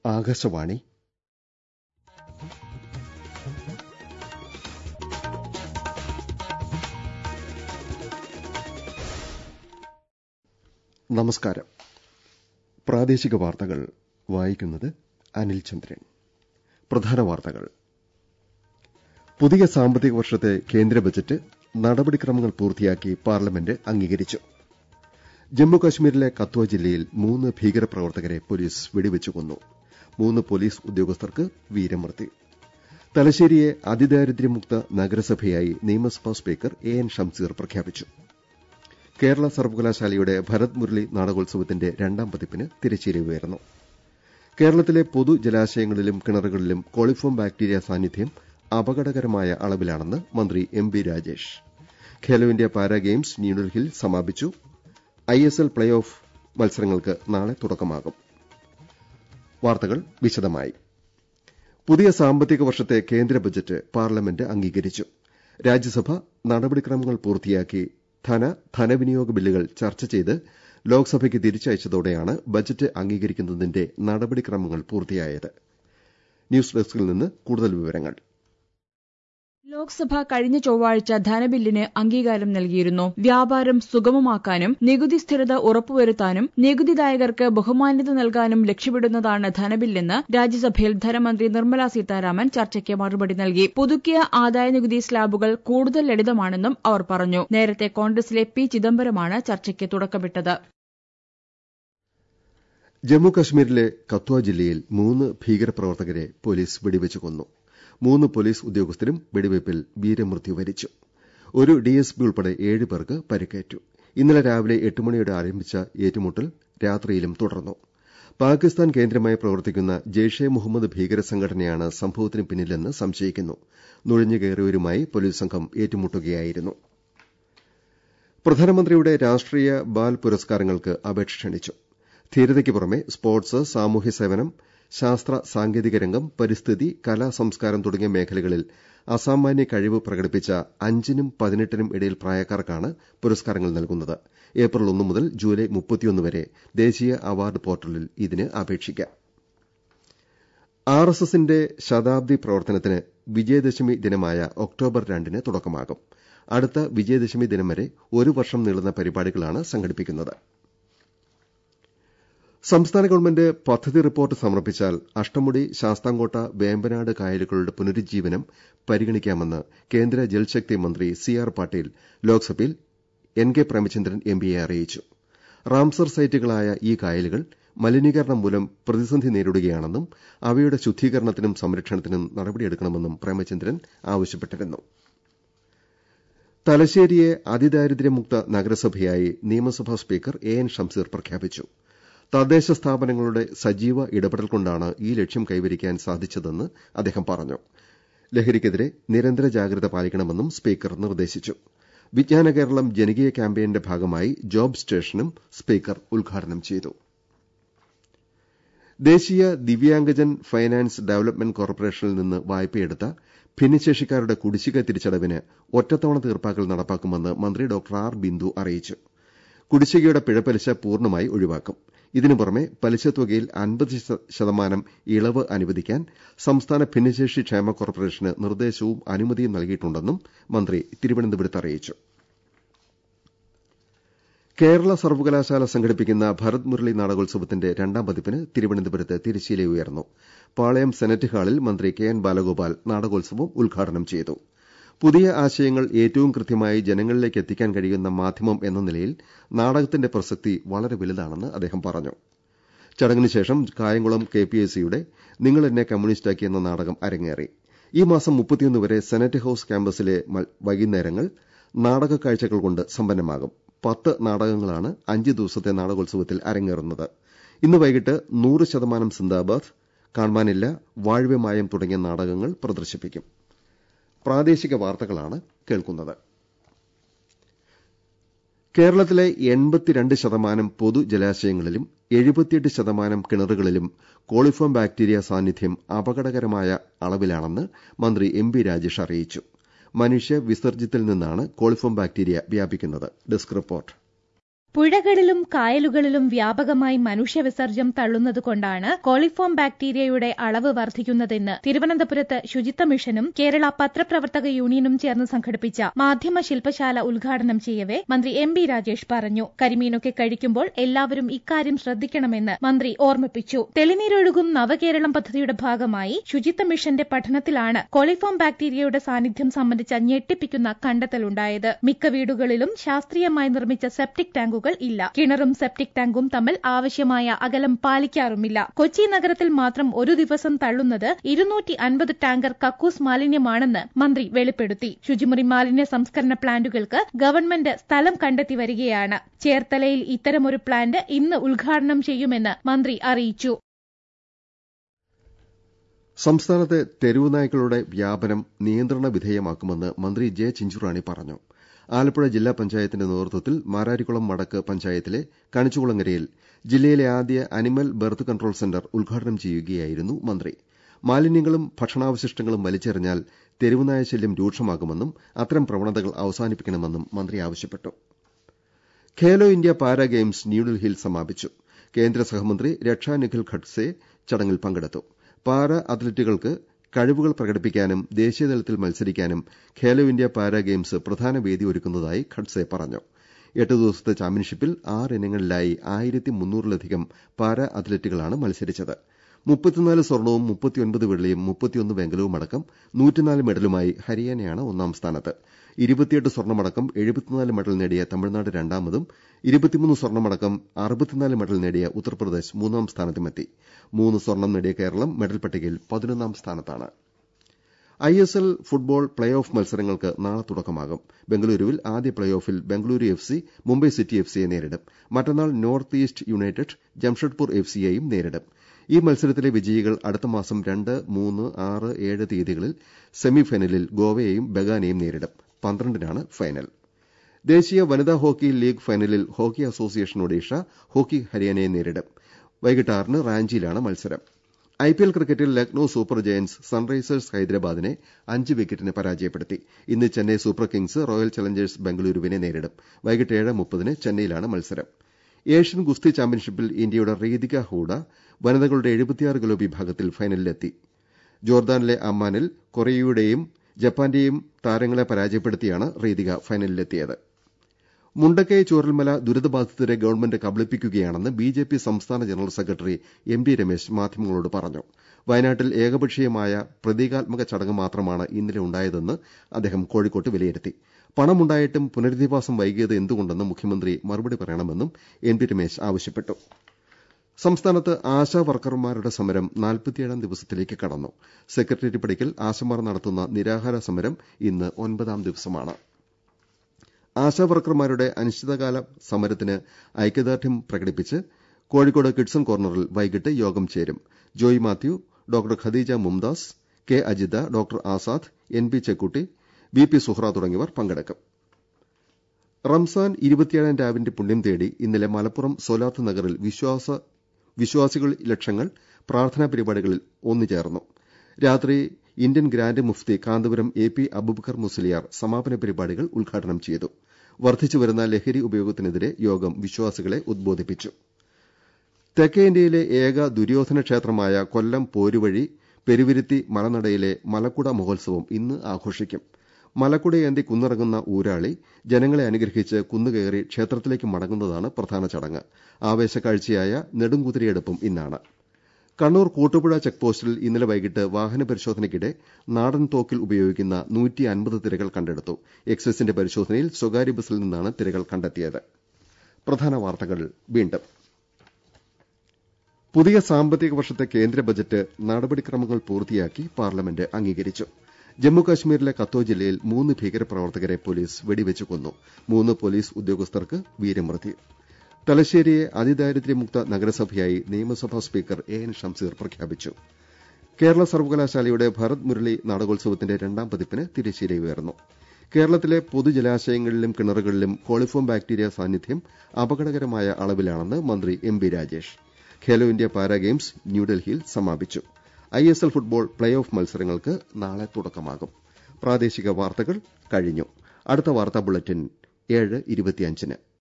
ആകാശവാണി നമസ്കാരം പ്രാദേശിക വാർത്തകൾ വായിക്കുന്നത് അനിൽ ചന്ദ്രൻ പ്രധാന വാർത്തകൾ പുതിയ സാമ്പത്തിക വർഷത്തെ കേന്ദ്ര ബജറ്റ് നടപടിക്രമങ്ങൾ പൂർത്തിയാക്കി പാർലമെന്റ് അംഗീകരിച്ചു ജമ്മുകശ്മീരിലെ കത്വ ജില്ലയിൽ മൂന്ന് ഭീകരപ്രവർത്തകരെ പോലീസ് വെടിവെച്ചു കൊന്നു മൂന്ന് പോലീസ് ഉദ്യോഗസ്ഥർക്ക് വീരമൃത്യു തലശ്ശേരിയെ അതിദാരിദ്ര്യമുക്ത നഗരസഭയായി നിയമസഭാ സ്പീക്കർ എ എൻ ഷംസീർ പ്രഖ്യാപിച്ചു കേരള സർവകലാശാലയുടെ ഭരത് മുരളി നാടകോത്സവത്തിന്റെ രണ്ടാം പതിപ്പിന് തിരശ്ശീല ഉയർന്നു കേരളത്തിലെ പൊതുജലാശയങ്ങളിലും കിണറുകളിലും കോളിഫോം ബാക്ടീരിയ സാന്നിധ്യം അപകടകരമായ അളവിലാണെന്ന് മന്ത്രി M B Rajesh Khelo India para games ന്യൂഡൽഹിയിൽ സമാപിച്ചു I S L play off മത്സരങ്ങൾക്ക് നാളെ തുടക്കമാകും വാർത്തകൾ വിശദമായി പുതിയ സാമ്പത്തിക വർഷത്തെ കേന്ദ്ര ബജറ്റ് പാർലമെന്റ് അംഗീകരിച്ചു രാജ്യസഭ നടപടിക്രമങ്ങൾ പൂർത്തിയാക്കി ധന ധനവിനിയോഗ ബില്ലുകൾ ചർച്ച ചെയ്ത് ലോക്സഭയ്ക്ക് തിരിച്ചയച്ചതോടെയാണ് ബജറ്റ് അംഗീകരിക്കുന്നതിന്റെ നടപടിക്രമങ്ങൾ പൂർത്തിയായത് ന്യൂസ് ഡെസ്കിൽ നിന്ന് കൂടുതൽ വിവരങ്ങൾ ലോക്സഭ കഴിഞ്ഞ ചൊവ്വാഴ്ച ധനബില്ലിന് അംഗീകാരം നൽകിയിരുന്നു വ്യാപാരം സുഗമമാക്കാനും നികുതി സ്ഥിരത ഉറപ്പുവരുത്താനും നികുതിദായകർക്ക് ബഹുമാന്യത നൽകാനും ലക്ഷ്യമിടുന്നതാണ് ധനബില്ലെന്ന് രാജ്യസഭയിൽ ധനമന്ത്രി നിർമ്മല സീതാരാമൻ ചർച്ചയ്ക്ക് മറുപടി നൽകി പുതുക്കിയ ആദായനികുതി സ്ലാബുകൾ കൂടുതൽ ലളിതമാണെന്നും അവർ പറഞ്ഞു നേരത്തെ കോൺഗ്രസിലെ പി ചിദംബരമാണ് ചർച്ചയ്ക്ക് തുടക്കമിട്ടത് ജമ്മുകശ്മീരിലെ കത്വ ജില്ലയിൽ മൂന്ന് ഭീകരപ്രവർത്തകരെ പോലീസ് വെടിവെച്ചു കൊന്നു മൂന്ന് പോലീസ് ഉദ്യോഗസ്ഥരും വെടിവയ്പിൽ വീരമൃത്യു വരിച്ചു ഒരു ഡിഎസ്പി ഉൾപ്പെടെ ഏഴ് പേർക്ക് പരിക്കേറ്റു ഇന്നലെ രാവിലെ എട്ട് മണിയോടെ ആരംഭിച്ച ഏറ്റുമുട്ടൽ രാത്രിയിലും തുടർന്നു പാകിസ്ഥാൻ കേന്ദ്രമായി പ്രവർത്തിക്കുന്ന ജെയ്ഷെ മുഹമ്മദ് ഭീകര സംഘടനയാണ് സംഭവത്തിന് പിന്നിലെന്ന് സംശയിക്കുന്നു നുഴഞ്ഞുകയറിയവരുമായി പോലീസ് സംഘം ഏറ്റുമുട്ടുകയായിരുന്നു പ്രധാനമന്ത്രിയുടെ രാഷ്ട്രീയ ബാൽ പുരസ്കാരങ്ങൾക്ക് അപേക്ഷ ക്ഷണിച്ചു ധീരതയ്ക്ക് പുറമെ സ്പോർട്സ് സാമൂഹ്യ സേവനം ശാസ്ത്ര സാങ്കേതിക രംഗം പരിസ്ഥിതി കലാ സംസ്കാരം തുടങ്ങിയ മേഖലകളിൽ അസാമാന്യ കഴിവ് പ്രകടിപ്പിച്ച അഞ്ചിനും പതിനെട്ടിനും ഇടയിൽ പ്രായക്കാർക്കാണ് പുരസ്കാരങ്ങൾ നൽകുന്നത് ഏപ്രിൽ ഒന്ന് മുതൽ ജൂലൈ മുപ്പത്തിയൊന്ന് വരെ ദേശീയ അവാർഡ് പോർട്ടലിൽ ഇതിന് അപേക്ഷിക്കാം ആർ എസ് എസിന്റെ ശതാബ്ദി പ്രവർത്തനത്തിന് വിജയദശമി ദിനമായ ഒക്ടോബർ രണ്ടിന് തുടക്കമാകും അടുത്ത വിജയദശമി ദിനം വരെ ഒരു വർഷം നീളുന്ന പരിപാടികളാണ് സംഘടിപ്പിക്കുന്നത് സംസ്ഥാന ഗവൺമെന്റ് പദ്ധതി റിപ്പോർട്ട് സമർപ്പിച്ചാൽ അഷ്ടമുടി ശാസ്താംകോട്ട വേമ്പനാട് കായലുകളുടെ പുനരുജ്ജീവനം പരിഗണിക്കാമെന്ന് കേന്ദ്ര ജൽശക്തി മന്ത്രി സി ആർ പാട്ടീൽ ലോക്സഭയിൽ എൻ കെ പ്രേമചന്ദ്രൻ എംപിയെ അറിയിച്ചു റാംസർ സൈറ്റുകളായ ഈ കായലുകൾ മലിനീകരണം മൂലം പ്രതിസന്ധി നേരിടുകയാണെന്നും അവയുടെ ശുദ്ധീകരണത്തിനും സംരക്ഷണത്തിനും നടപടിയെടുക്കണമെന്നും പ്രേമചന്ദ്രൻ ആവശ്യപ്പെട്ടിരുന്നു തലശ്ശേരിയെ അതിദാരിദ്ര്യമുക്ത നഗരസഭയായി നിയമസഭാ സ്പീക്കർ എ എൻ ഷംസീർ പ്രഖ്യാപിച്ചു തദ്ദേശ സ്ഥാപനങ്ങളുടെ സജീവ ഇടപെടൽ കൊണ്ടാണ് ഈ ലക്ഷ്യം കൈവരിക്കാൻ സാധിച്ചതെന്ന് അദ്ദേഹം പറഞ്ഞു ലഹരിക്കെതിരെ നിരന്തര ജാഗ്രത പാലിക്കണമെന്നും സ്പീക്കർ നിർദ്ദേശിച്ചു വിജ്ഞാന കേരളം ജനകീയ ക്യാമ്പയിന്റെ ഭാഗമായി ജോബ് സ്റ്റേഷനും സ്പീക്കർ ഉദ്ഘാടനം ചെയ്തു ദേശീയ ദിവ്യാംഗജൻ ഫൈനാൻസ് ഡെവലപ്മെന്റ് കോർപ്പറേഷനിൽ നിന്ന് വായ്പയെടുത്ത ഭിന്നശേഷിക്കാരുടെ കുടിശ്ശിക തിരിച്ചടവിന് ഒറ്റത്തവണ തീർപ്പാക്കൽ നടപ്പാക്കുമെന്ന് മന്ത്രി ഡോക്ടർ ആർ ബിന്ദു അറിയിച്ചു കുടിശ്ശികയുടെ പിഴപ്പലിശ പൂർണ്ണമായി ഒഴിവാക്കും ഇതിനു പുറമെ പലിശത്തുകയിൽ അൻപത് ശതമാനം ഇളവ് അനുവദിക്കാൻ സംസ്ഥാന ഭിന്നശേഷി ക്ഷേമ കോർപ്പറേഷന് നിർദ്ദേശവും അനുമതിയും നൽകിയിട്ടുണ്ടെന്നും മന്ത്രി തിരുവനന്തപുരത്ത് അറിയിച്ചു കേരള സർവകലാശാല സംഘടിപ്പിക്കുന്ന ഭരത് മുരളി നാടകോത്സവത്തിന്റെ രണ്ടാം പതിപ്പിന് തിരുവനന്തപുരത്ത് തിരശ്ശീല ഉയർന്നു പാളയം സെനറ്റ് ഹാളിൽ മന്ത്രി കെ എൻ ബാലഗോപാൽ നാടകോത്സവം ഉദ്ഘാടനം ചെയ്തു പുതിയ ആശയങ്ങൾ ഏറ്റവും കൃത്യമായി ജനങ്ങളിലേക്ക് എത്തിക്കാൻ കഴിയുന്ന മാധ്യമം എന്ന നിലയിൽ നാടകത്തിന്റെ പ്രസക്തി വളരെ വലുതാണെന്ന് അദ്ദേഹം പറഞ്ഞു ചടങ്ങിന് ശേഷം കായംകുളം കെ പി എസ് സിയുടെ നിങ്ങൾ എന്നെ കമ്മ്യൂണിസ്റ്റാക്കി എന്ന നാടകം അരങ്ങേറി ഈ മാസം മുപ്പത്തിയൊന്ന് വരെ സെനറ്റ് ഹൌസ് ക്യാമ്പസിലെ വൈകുന്നേരങ്ങൾ നാടക കാഴ്ചകൾ കൊണ്ട് സമ്പന്നമാകും പത്ത് നാടകങ്ങളാണ് അഞ്ച് ദിവസത്തെ നാടകോത്സവത്തിൽ അരങ്ങേറുന്നത് ഇന്ന് വൈകിട്ട് നൂറ് ശതമാനം സിന്ദാബാദ് കാണാനില്ല വാഴ്വ്യമായം തുടങ്ങിയ നാടകങ്ങൾ പ്രദർശിപ്പിക്കും പ്രാദേശിക വാർത്തകളാണ് കേൾക്കുന്നത് കേരളത്തിലെ എൺപത്തിരണ്ട് ശതമാനം പൊതുജലാശയങ്ങളിലും എഴുപത്തിയെട്ട് ശതമാനം കിണറുകളിലും കോളിഫോം ബാക്ടീരിയ സാന്നിധ്യം അപകടകരമായ അളവിലാണെന്ന് മന്ത്രി എം ബി രാജേഷ് അറിയിച്ചു മനുഷ്യ വിസർജ്യത്തിൽ നിന്നാണ് കോളിഫോം ബാക്ടീരിയ വ്യാപിക്കുന്നത് ഡെസ്ക് റിപ്പോർട്ട് പുഴകളിലും കായലുകളിലും വ്യാപകമായി മനുഷ്യവിസർജ്യം തള്ളുന്നതുകൊണ്ടാണ് കോളിഫോം ബാക്ടീരിയയുടെ അളവ് വർദ്ധിക്കുന്നതെന്ന് തിരുവനന്തപുരത്ത് ശുചിത്വ മിഷനും കേരള പത്രപ്രവർത്തക യൂണിയനും ചേർന്ന് സംഘടിപ്പിച്ച മാധ്യമ ശില്പശാല ഉദ്ഘാടനം ചെയ്യവെ മന്ത്രി എം ബി രാജേഷ് പറഞ്ഞു കരിമീനൊക്കെ കഴിക്കുമ്പോൾ എല്ലാവരും ഇക്കാര്യം ശ്രദ്ധിക്കണമെന്ന് മന്ത്രി ഓർമ്മിപ്പിച്ചു തെളിനീരൊഴുകും നവകേരളം പദ്ധതിയുടെ ഭാഗമായി ശുചിത്വ മിഷന്റെ പഠനത്തിലാണ് കോളിഫോം ബാക്ടീരിയയുടെ സാന്നിധ്യം സംബന്ധിച്ച ഞെട്ടിപ്പിക്കുന്ന കണ്ടെത്തലുണ്ടായത് മിക്ക വീടുകളിലും ശാസ്ത്രീയമായി നിർമ്മിച്ച സെപ്റ്റിക് ടാങ്കുകൾ ഇല്ല കിണറും സെപ്റ്റിക് ടാങ്കും തമ്മിൽ ആവശ്യമായ അകലം പാലിക്കാറുമില്ല കൊച്ചി നഗരത്തിൽ മാത്രം ഒരു ദിവസം തള്ളുന്നത് ഇരുന്നൂറ്റി അൻപത് ടാങ്കർ കക്കൂസ് മാലിന്യമാണെന്ന് മന്ത്രി വെളിപ്പെടുത്തി ശുചിമുറി മാലിന്യ സംസ്കരണ പ്ലാന്റുകൾക്ക് ഗവൺമെന്റ് സ്ഥലം കണ്ടെത്തി വരികയാണ് ചേർത്തലയിൽ ഇത്തരമൊരു പ്ലാന്റ് ഇന്ന് ഉദ്ഘാടനം ചെയ്യുമെന്ന് മന്ത്രി അറിയിച്ചു സംസ്ഥാനത്തെ തെരുവുനായ്ക്കളുടെ വ്യാപനം നിയന്ത്രണ വിധേയമാക്കുമെന്ന് മന്ത്രി ജെ ചിഞ്ചുറാണി പറഞ്ഞു ആലപ്പുഴ ജില്ലാ പഞ്ചായത്തിന്റെ നേതൃത്വത്തിൽ മാരാരിക്കുളം മടക്ക് പഞ്ചായത്തിലെ കണിച്ചുകുളങ്ങരയിൽ ജില്ലയിലെ ആദ്യ അനിമൽ ബർത്ത് കൺട്രോൾ സെന്റർ ഉദ്ഘാടനം ചെയ്യുകയായിരുന്നു മന്ത്രി മാലിന്യങ്ങളും ഭക്ഷണാവശിഷ്ടങ്ങളും വലിച്ചെറിഞ്ഞാൽ തെരുവുനായ ശല്യം രൂക്ഷമാകുമെന്നും അത്തരം പ്രവണതകൾ അവസാനിപ്പിക്കണമെന്നും മന്ത്രി ആവശ്യപ്പെട്ടു ഖേലോ ഇന്ത്യ പാരാ ഗെയിംസ് ന്യൂഡൽഹിയിൽ സമാപിച്ചു കേന്ദ്ര സഹമന്ത്രി രക്ഷാ നിഖിൽ ഖഡ്സെ ചടങ്ങിൽ പങ്കെടുത്തു പാരാ അത്ലറ്റുകൾക്ക് കഴിവുകൾ പ്രകടിപ്പിക്കാനും ദേശീയതലത്തിൽ മത്സരിക്കാനും ഖേലോ ഇന്ത്യ പാരാ ഗെയിംസ് പ്രധാന വേദി ഒരുക്കുന്നതായി ഖഡ്സെ പറഞ്ഞു എട്ട് ദിവസത്തെ ചാമ്പ്യൻഷിപ്പിൽ ആറ് ഇനങ്ങളിലായി ആയിരത്തി മുന്നൂറിലധികം പാരാ അത്ലറ്റുകളാണ് മത്സരിച്ചത് മുപ്പത്തിനാല് സ്വർണവും മുപ്പത്തിയൊൻപത് വെള്ളിയും മുപ്പത്തിയൊന്ന് വെങ്കലവും അടക്കം നൂറ്റിനാല് മെഡലുമായി ഹരിയാനയാണ് ഒന്നാം സ്ഥാനത്ത് ഇരുപത്തിയെട്ട് സ്വർണമടക്കം എഴുപത്തിനാല് മെഡൽ നേടിയ തമിഴ്നാട് രണ്ടാമതും ഇരുപത്തിമൂന്ന് സ്വർണമടക്കം അറുപത്തിനാല് മെഡൽ നേടിയ ഉത്തർപ്രദേശ് മൂന്നാം സ്ഥാനത്തുമെത്തി മൂന്ന് സ്വർണം നേടിയ കേരളം മെഡൽ പട്ടികയിൽ പതിനൊന്നാം സ്ഥാനത്താണ് I S L football play off മത്സരങ്ങൾക്ക് നാളെ തുടക്കമാകും ബംഗളൂരുവിൽ ആദ്യ പ്ലേ ഓഫിൽ Bengaluru F C Mumbai city F സിയെ നേരിടും മറ്റന്നാൾ north east united Jamshedpur F സിയെയും നേരിടും ഈ മത്സരത്തിലെ വിജയികൾ അടുത്ത മാസം രണ്ട് മൂന്ന് ആറ് ഏഴ് തീയതികളിൽ സെമിഫൈനലിൽ ഗോവയെയും ബഗാനെയും നേരിടും പന്ത്രണ്ടിനാണ് ഫൈനൽ ദേശീയ വനിതാ ഹോക്കി ലീഗ് ഫൈനലിൽ ഹോക്കി അസോസിയേഷൻ ഒഡീഷ ഹോക്കി ഹരിയാനയെ നേരിടും വൈകിട്ട് ആറിന് റാഞ്ചിയിലാണ് മത്സരം ഐപിഎൽ ക്രിക്കറ്റിൽ ലക്നൌ സൂപ്പർ ജയന്റ്സ് സൺറൈസേഴ്സ് ഹൈദരാബാദിനെ അഞ്ച് വിക്കറ്റിന് പരാജയപ്പെടുത്തി ഇന്ന് Chennai super kings royal challengers ബംഗളൂരുവിനെ നേരിടും വൈകിട്ട് ഏഴ് മുപ്പതിന് ചെന്നൈയിലാണ് മത്സരം ഏഷ്യൻ ഗുസ്തി ചാമ്പ്യൻഷിപ്പിൽ ഇന്ത്യയുടെ റീതിക ഹൂഡ വനിതകളുടെ എഴുപത്തിയാറ് കിലോ വിഭാഗത്തിൽ ഫൈനലിലെത്തി ജോർദാനിലെ അമ്മാനിൽ കൊറിയയുടെയും ജപ്പാന്റെയും താരങ്ങളെ പരാജയപ്പെടുത്തിയാണ് റീതിക ഫൈനലിലെത്തിയത് മുണ്ടക്കൈ ചൂരൽമല ദുരിതബാധിതരെ ഗവൺമെന്റ് കബളിപ്പിക്കുകയാണെന്ന് ബിജെപി സംസ്ഥാന general secretary M T Ramesh മാധ്യമങ്ങളോട് പറഞ്ഞു വയനാട്ടിൽ ഏകപക്ഷീയമായ പ്രതീകാത്മക ചടങ്ങ് മാത്രമാണ് ഇന്നലെ ഉണ്ടായതെന്ന് അദ്ദേഹം കോഴിക്കോട്ട് വിലയിരുത്തി പണമുണ്ടായിട്ടും പുനരധിവാസം വൈകിയത് എന്തുകൊണ്ടെന്ന് മുഖ്യമന്ത്രി മറുപടി പറയണമെന്നും എം ടി രമേശ് ആവശ്യപ്പെട്ടു സംസ്ഥാനത്ത് ആശാ വർക്കർമാരുടെ സമരം നാൽപ്പത്തിയേഴാം ദിവസത്തിലേക്ക് കടന്നു സെക്രട്ടേറിയറ്റ് പടിക്കൽ ആശമാർ നടത്തുന്ന നിരാഹാര സമരം ഇന്ന് ഒൻപതാം ദിവസമാണ് ആശാ വർക്കർമാരുടെ അനിശ്ചിതകാല സമരത്തിന് ഐക്യദാർഢ്യം പ്രകടിപ്പിച്ച് കോഴിക്കോട് കിഡ്സൺ കോർണറിൽ വൈകിട്ട് യോഗം ചേരും Joy Mathew doctor Khadija Mumtaz K Ajitha doctor Azad N P Chekkutty V P Suhra തുടങ്ങിയവർ പങ്കെടുക്കും റംസാൻ ഇരുപത്തിയേഴാം രാവിന്റെ പുണ്യം തേടി ഇന്നലെ മലപ്പുറം സോലാത്ത് നഗറിൽ വിശ്വാസ വിശ്വാസികൾ ലക്ഷങ്ങൾ പ്രാർത്ഥനാ പരിപാടികളിൽ ഒന്നുചേർന്നു രാത്രി Indian grand mufti Kanthapuram A P Abubakar Musliyar സമാപന പരിപാടികൾ ഉദ്ഘാടനം ചെയ്തു വർദ്ധിച്ചുവരുന്ന ലഹരി ഉപയോഗത്തിനെതിരെ യോഗം വിശ്വാസികളെ ഉദ്ബോധിപ്പിച്ചു തെക്കേ ഇന്ത്യയിലെ ഏക ദുര്യോധന ക്ഷേത്രമായ കൊല്ലം പോരുവഴി പെരുവിരുത്തി മലനടയിലെ മലക്കുട മഹോത്സവം ഇന്ന് ആഘോഷിക്കും മലക്കുടയേന്തി കുന്നിറങ്ങുന്ന ഊരാളി ജനങ്ങളെ അനുഗ്രഹിച്ച് കുന്നുകയറി ക്ഷേത്രത്തിലേക്ക് മടങ്ങുന്നതാണ് പ്രധാന ചടങ്ങ് ആവേശക്കാഴ്ചയായ നെടുങ്കുതിരയെടുപ്പും ഇന്നാണ് കണ്ണൂർ കൂട്ടുപുഴ ചെക്ക് പോസ്റ്റിൽ ഇന്നലെ വൈകിട്ട് വാഹന പരിശോധനയ്ക്കിടെ നാടൻ തോക്കിൽ ഉപയോഗിക്കുന്ന നൂറ്റി അൻപത് തിരകൾ കണ്ടെടുത്തു എക്സൈസിന്റെ പരിശോധനയിൽ സ്വകാര്യ ബസ്സിൽ നിന്നാണ് തിരകൾ കണ്ടെത്തിയത് പ്രധാന വാർത്തകൾ വീണ്ടും പുതിയ സാമ്പത്തിക വർഷത്തെ കേന്ദ്ര ബജറ്റ് നടപടിക്രമങ്ങൾ പൂർത്തിയാക്കി പാർലമെന്റ് അംഗീകരിച്ചു ജമ്മുകാശ്മീരിലെ കത്തോ ജില്ലയിൽ മൂന്ന് ഭീകരപ്രവർത്തകരെ പോലീസ് വെടിവെച്ച് കൊന്നു മൂന്ന് പോലീസ് ഉദ്യോഗസ്ഥർക്ക് വീരമൃത്യു തലശ്ശേരിയെ അതിദാരിദ്ര്യമുക്ത നഗരസഭയായി നിയമസഭാ സ്പീക്കർ എ എൻ ഷംസീർ പ്രഖ്യാപിച്ചു കേരള സർവകലാശാലയുടെ ഭരത് മുരളി നാടകോത്സവത്തിന്റെ രണ്ടാം പതിപ്പിന് തിരശ്ശീല ഉയർന്നു കേരളത്തിലെ പൊതുജലാശയങ്ങളിലും കിണറുകളിലും കോളിഫോം ബാക്ടീരിയ സാന്നിധ്യം അപകടകരമായ അളവിലാണെന്ന് മന്ത്രി M B Rajesh Khelo India para games ന്യൂഡൽഹിയിൽ സമാപിച്ചു I S L football play off മത്സരങ്ങൾക്ക് നാളെ തുടക്കമാകും പ്രാദേശിക വാർത്തകൾ കഴിഞ്ഞു അടുത്ത വാർത്താ ബുള്ളറ്റിൻ ഏഴ് ഇരുപത്തിയഞ്ചിന്